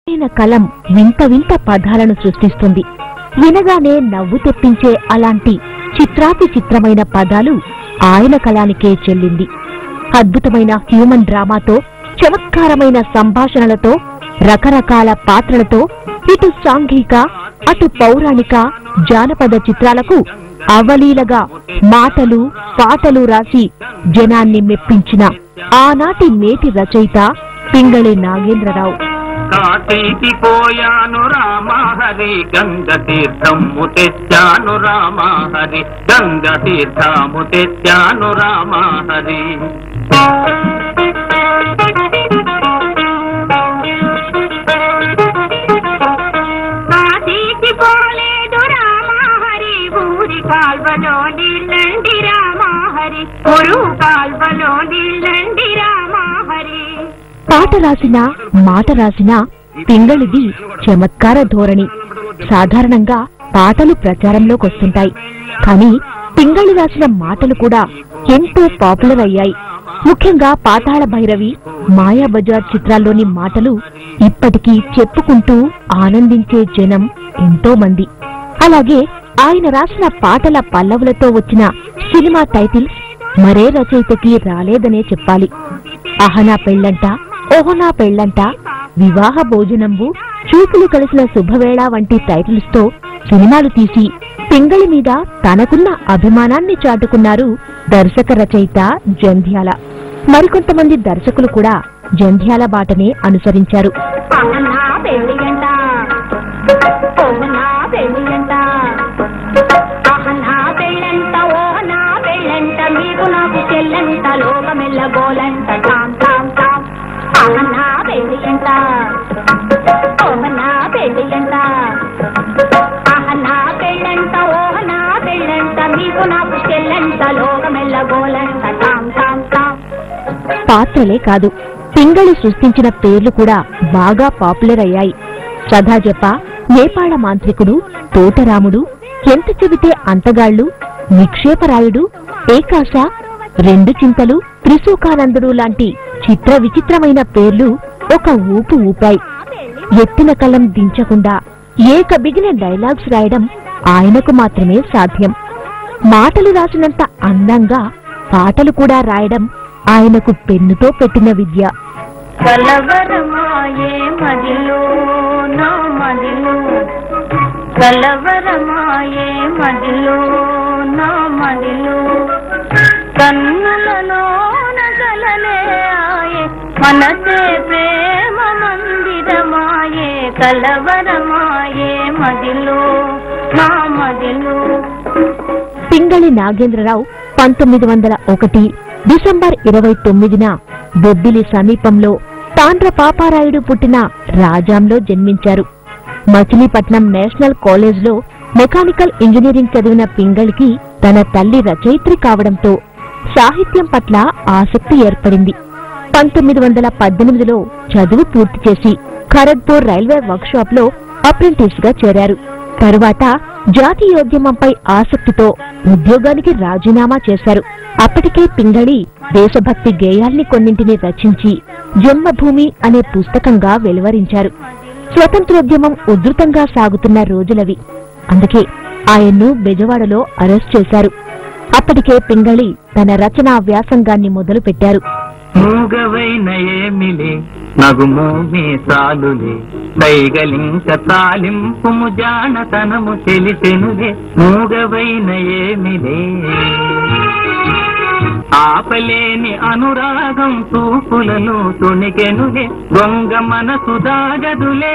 ఆయన కలం వింత వింత పదాలను సృష్టిస్తుంది వినగానే నవ్వు తెప్పించే అలాంటి చిత్రాతి చిత్రమైన పదాలు ఆయన కళానికే చెల్లింది అద్భుతమైన హ్యూమన్ డ్రామాతో చమత్కారమైన సంభాషణలతో రకరకాల పాత్రలతో ఇటు సాంఘిక అటు పౌరాణిక జానపద చిత్రాలకు అవలీలగా మాటలు పాటలు రాసి జనాన్ని మెప్పించిన ఆనాటి నేటి రచయిత పింగళి నాగేంద్రరావు కాశీకి పోయాను రామహరి గంగ తీర్థము తెచ్చాను రామహరి గంగ తీర్థము తెచ్చాను రామహరి కాశీకి పోలేదు రామహరి ఊరి కాల్వలో నీళ్ళండి రామహరి ఊరు కాల్వలో నీళ్ళండి రామహరి పాట రాసిన మాట రాసిన పింగళిది చమత్కార ధోరణి సాధారణంగా పాటలు ప్రచారంలోకి వస్తుంటాయి కానీ పింగళి రాసిన మాటలు కూడా ఎంతో పాపులర్ అయ్యాయి ముఖ్యంగా పాతాళ భైరవి మాయా బజార్ చిత్రాల్లోని మాటలు ఇప్పటికీ చెప్పుకుంటూ ఆనందించే జనం ఎంతో మంది అలాగే ఆయన రాసిన పాటల పల్లవులతో వచ్చిన సినిమా టైటిల్స్ మరే రచయితకి రాలేదనే చెప్పాలి అహనా పెళ్ళంట ఓహనా పెళ్ళంట వివాహ భోజనంబు చూపులు కలిసిన శుభవేళ వంటి టైటిల్స్ తో సినిమాలు తీసి పింగళి మీద తనకున్న అభిమానాన్ని చాటుకున్నారు దర్శక రచయిత జంధ్యాల మరికొంతమంది దర్శకులు కూడా జంధ్యాల బాటనే అనుసరించారు అహనా పెళ్ళి అంట ఓహనా పెళ్ళి అంట అహనా పెళ్ళంట ఓహనా పెళ్ళంట మీకు నాకు చెల్లంట లోకమెల్ల గోలంట టాం టాం టాం అహనా పెళ్ళి అంట ఓహనా పెళ్ళి అంట అహనా పెళ్ళంట ఓహనా పెళ్ళంట మీకు నాకు చెల్లంట లోకమెల్ల గోలంట టాం టాం టాం పాత్రలే కాదు పింగళి సృష్టించిన పేర్లు కూడా బాగా పాపులర్ అయ్యాయి సదాజప నేపాళ మాంత్రికుడు తోటరాముడు ఎంత చెబితే అంతగాళ్ళు నిక్షేపరాయుడు ఏకాశ రెండు చింతలు త్రిశూకానందుడు లాంటి చిత్ర విచిత్రమైన పేర్లు ఒక ఊపు ఊపాయి ఎత్తిన కలం దించకుండా ఏక బిగిన డైలాగ్స్ రాయడం ఆయనకు మాత్రమే సాధ్యం మాటలు రాసినంత అందంగా పాటలు కూడా రాయడం ఆయనకు పెన్నుతో పెట్టిన విద్య కలవరమాయే మదిలో నా మదిలో కలవరమాయే మదిలో నా మదిలో కన్నులలో నగలనే ఆయే మనసే ప్రేమ మందిరమాయే కలవరమాయే మదిలో నా మదిలో పింగళి నాగేంద్రరావు పంతొమ్మిది వందల ఒకటి డిసెంబర్ ఇరవై తొమ్మిదిన బొబ్బిలి సమీపంలో తాండ్ర పాపారాయుడు పుట్టిన రాజాంలో జన్మించారు మచిలీపట్నం నేషనల్ కాలేజ్లో మెకానికల్ ఇంజనీరింగ్ చదివిన పింగళికి తన తల్లి రచయిత్రి కావడంతో సాహిత్యం పట్ల ఆసక్తి ఏర్పడింది పంతొమ్మిది వందల పద్దెనిమిదిలో చదువు పూర్తి చేసి ఖరగ్పూర్ రైల్వే వర్క్షాప్ లో అప్రెంటిస్ గా చేరారు తరువాత జాతీయోద్యమంపై ఆసక్తితో ఉద్యోగానికి రాజీనామా చేశారు అప్పటికే పింగళి దేశభక్తి గేయాల్ని కొన్నింటిని రచించి జన్మభూమి అనే పుస్తకంగా వెలువరించారు స్వతంత్రోద్యమం ఉధృతంగా సాగుతున్న రోజులవి అందుకే ఆయన్ను బెజవాడలో అరెస్ట్ చేశారు అప్పటికే పింగళి తన రచనా వ్యాసంగాన్ని మొదలుపెట్టారు మూగవైన ఏమిలే నగుమో మీసాలులే దైగలింక తాలింపుము జానతనము తెలిసెనులే మూగవైన ఏమిలే ఆపలేని అనురాగం తూపులను తొణికెనులే దొంగ మనసు దాగదులే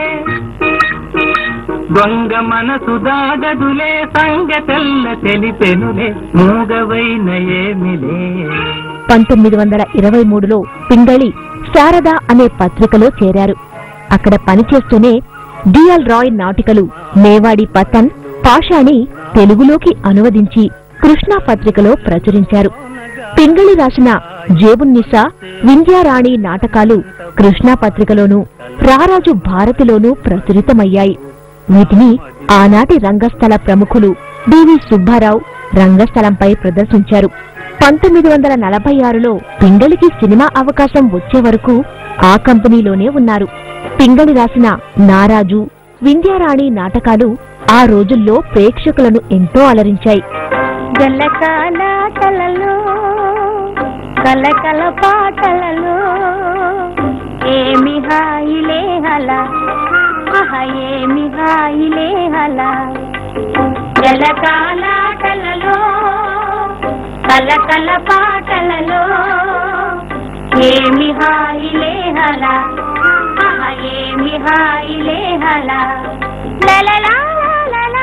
దొంగ మనసు దాగదులే సంగతెల్ల తెలిపెనులే మూగవైన ఏమిలే పంతొమ్మిది వందల ఇరవై మూడులో పింగళి శారద అనే పత్రికలో చేరారు అక్కడ పనిచేస్తూనే డిఎల్ రాయ్ నాటికలు మేవాడి పతన్ పాషాని తెలుగులోకి అనువదించి కృష్ణా పత్రికలో ప్రచురించారు పింగళి రాసిన జేబున్నిసా వింధ్యారాణి నాటకాలు కృష్ణా పత్రికలోనూ రారాజు భారతిలోనూ ప్రచురితమయ్యాయి వీటిని ఆనాటి రంగస్థల ప్రముఖులు డివి సుబ్బారావు రంగస్థలంపై ప్రదర్శించారు పంతొమ్మిది వందల నలభై ఆరులో పింగళికి సినిమా అవకాశం వచ్చే వరకు ఆ కంపెనీలోనే ఉన్నారు పింగళి రాసిన నారాజు వింధ్యారాణి నాటకాలు ఆ రోజుల్లో ప్రేక్షకులను ఎంతో అలరించాయి జలకాలాటలలో కలకల పాటలలో ఏమి హాయిలే హల ఆహ ఏమి హాయిలే హల జలకాలాటలలో కలకల పాటలలో ఏమి హాయిలే హల ఆహ ఏమి హాయిలే హల లలలా లలలా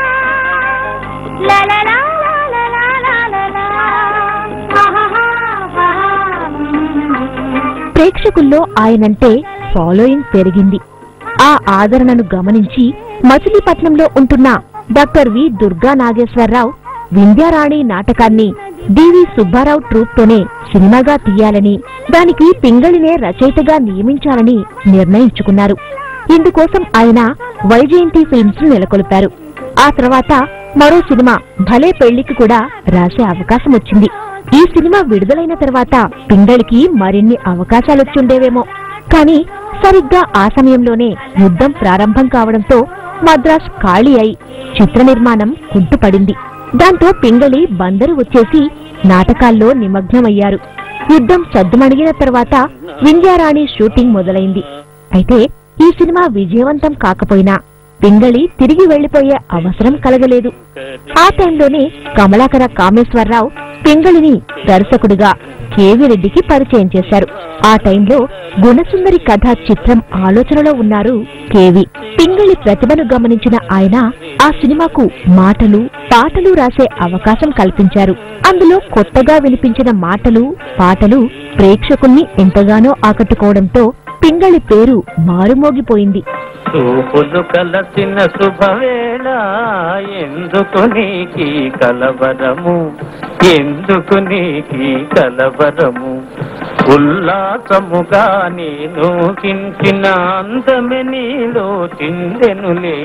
లలలా లలలా లలలా ఆహాహా ప్రేక్షకుల్లో ఆయనంటే ఫాలోయింగ్ పెరిగింది ఆ ఆదరణను గమనించి మచిలీపట్నంలో ఉంటున్న డాక్టర్ వి దుర్గా నాగేశ్వరరావు వింధ్యారాణి నాటకాన్ని డివి సుబ్బారావు ట్రూప్తోనే సినిమాగా తీయాలని దానికి పింగళినే రచయితగా నియమించాలని నిర్ణయించుకున్నారు ఇందుకోసం ఆయన వైజయంతి ఫిల్మ్స్ నెలకొల్పారు ఆ తర్వాత మరో సినిమా భలే పెళ్లికి కూడా రాసే అవకాశం వచ్చింది ఈ సినిమా విడుదలైన తర్వాత పింగళికి మరిన్ని అవకాశాలొచ్చుండేవేమో కానీ సరిగ్గా ఆ సమయంలోనే యుద్ధం ప్రారంభం కావడంతో మద్రాస్ ఖాళీ అయి చిత్ర నిర్మాణం కుంటుపడింది దాంతో పింగళి బందరు వచ్చేసి నాటకాల్లో నిమగ్నమయ్యారు యుద్ధం సద్దుమణిగిన తర్వాత వింధ్యారాణి షూటింగ్ మొదలైంది అయితే ఈ సినిమా విజయవంతం కాకపోయినా పింగళి తిరిగి వెళ్లిపోయే అవసరం కలగలేదు ఆ టైంలోనే కమలాకర కామేశ్వరరావు పింగళిని దర్శకుడిగా కేవీ రెడ్డికి పరిచయం చేశారు ఆ టైంలో గుణసుందరి కథ చిత్రం ఆలోచనలో ఉన్నారు కేవి పింగళి ప్రతిభను గమనించిన ఆయన ఆ సినిమాకు మాటలు పాటలు రాసే అవకాశం కల్పించారు అందులో కొత్తగా వినిపించిన మాటలు పాటలు ప్రేక్షకుల్ని ఎంతగానో ఆకట్టుకోవడంతో పింగళి పేరు మారుమోగిపోయింది చూపులు కలసిన శుభవేళ ఎందుకు నీకి కలవరము ఎందుకు నీకి కలవరము ఉల్లాసముగా నేను కించిన అందమె నీలో చిందెనులే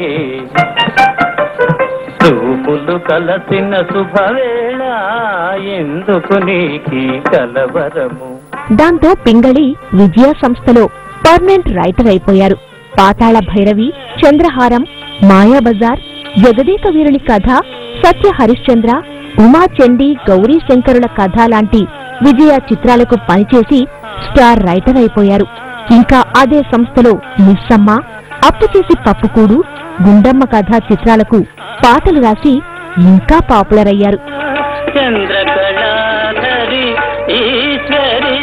చూపులు కలసిన శుభవేళ ఎందుకు నీకి కలవరము దాంతో పింగళి విజయ సంస్థలో పర్మనెంట్ రైటర్ అయిపోయారు పాతాళ భైరవి చంద్రహారం మాయాబజార్ జగదేక వీరుని కథ సత్య హరిశ్చంద్ర ఉమా చండి గౌరీ శంకరుల కథ లాంటి విజయ చిత్రాలకు పనిచేసి స్టార్ రైటర్ అయిపోయారు ఇంకా అదే సంస్థలో మిస్సమ్మ అప్పు చేసి పప్పుకూడు గుండమ్మ కథ చిత్రాలకు పాటలు రాసి ఇంకా పాపులర్ అయ్యారు చంద్రకళాధరి ఈశ్వరి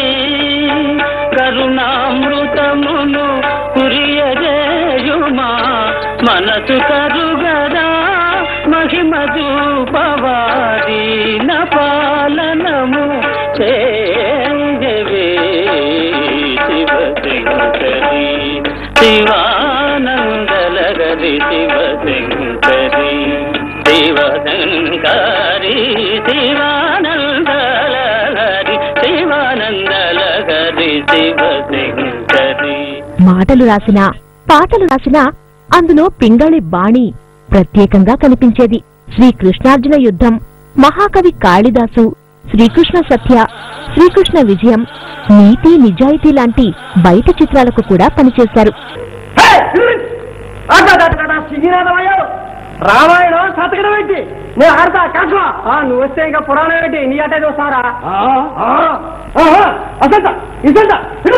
కరుణామృతమును కురియజేయుమా మనసు కరుగదా మహిమ చూపవాది పాలనము చేయవే శివశంకరి శివానందలగరి శివశంకరి శివశంకరి శివానందలహరి శివానందలహరి శివశంకరి మాటలు రాసినా పాటలు రాసినా అందులో పింగళి బాణి ప్రత్యేకంగా కనిపించేది శ్రీకృష్ణార్జున యుద్ధం మహాకవి కాళిదాసు శ్రీకృష్ణ సత్య శ్రీకృష్ణ విజయం నీతి నిజాయితీ లాంటి బయట చిత్రాలకు కూడా పనిచేశారు సిగినాథమయ్యాడు రామాయణం శతకడం ఏంటి నేను ఆడతా కాసు నువ్వు వస్తే ఇంకా పురాణం ఏంటి నీ అట్టే చూస్తారా అసంత ఇసంత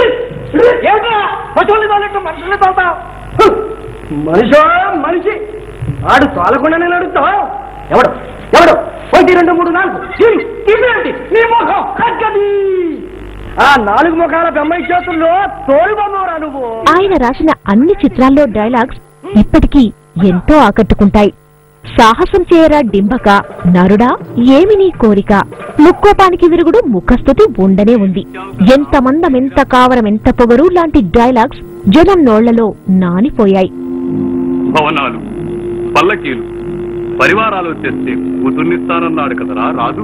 మనుషుల్ని తోలుతావు మనిషో మనిషి ఆడు తోలకుండానే నడుస్తావు ఎవడు ఎవడు ఒకటి రెండు మూడు నాలుగు ఇవి, ఇవేంటి నీ ముఖం అక్కది ఆ నాలుగు ముఖాల బొమ్మాయి చేతుల్లో తోలు బొమ్మరా నువ్వు ఆయన రాసిన అన్ని చిత్రాల్లో డైలాగ్స్ ఇప్పటికీ ఎంతో ఆకట్టుకుంటాయి సాహసం చేయరా డింబక నరుడా ఏమి నీ కోరిక ముక్కోపానికి విరుగుడు ముఖస్థుతి ఉండనే ఉంది ఎంత మందం ఎంత కావరం ఎంత పొగరు లాంటి డైలాగ్స్ జనం నోళ్లలో నానిపోయాయి భవనాలు పల్లకీలు పరివారాలు తెస్తే కూతుర్నిస్తానన్నాడు కదరా రాదు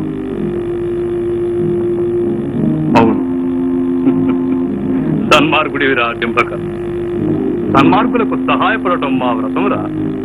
అవును సన్మార్గుడివిరా డింపక సన్మార్గులకు సహాయపడటం మా వ్రతమురా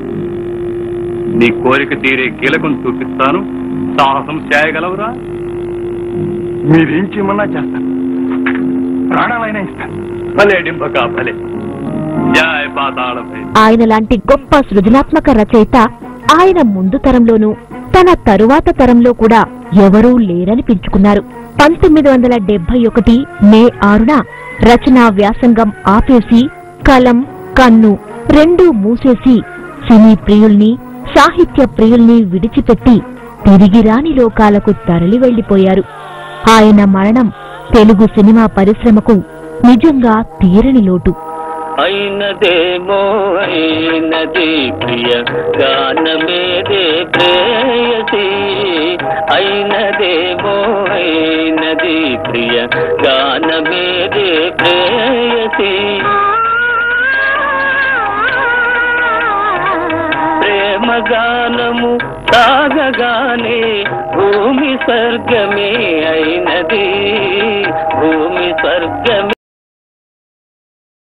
నీ కోరిక తీరే కీలకం చూపిస్తాను సాహసం చేయగలవురా మీరేం చేయమన్నా చేస్తాను ప్రాణాలైనా ఇస్తాను భలే డింపక భలే జయ పాతాళ ఆయన లాంటి గొప్ప సృజనాత్మక రచయిత ఆయన ముందు తరంలోనూ తన తరువాత తరంలో కూడా ఎవరూ లేరనిపించుకున్నారు పంతొమ్మిది వందల డెబ్బై ఒకటి మే ఆరున రచనా వ్యాసంగం ఆపేసి కలం కన్ను రెండూ మూసేసి సినీ ప్రియుల్ని సాహిత్య ప్రియుల్ని విడిచిపెట్టి తిరిగి రాని లోకాలకు తరలి వెళ్లిపోయారు ఆయన మరణం తెలుగు సినిమా పరిశ్రమకు నిజంగా తీరని లోటు అయినదేమో అయినది ప్రియ గానమేదే ప్రేయసి అయినదేమో అయినది ప్రియ గానమేదే ప్రేయసి ప్రేమ గానము సాగగానే భూమి స్వర్గమే అయినది భూమి స్వర్గమే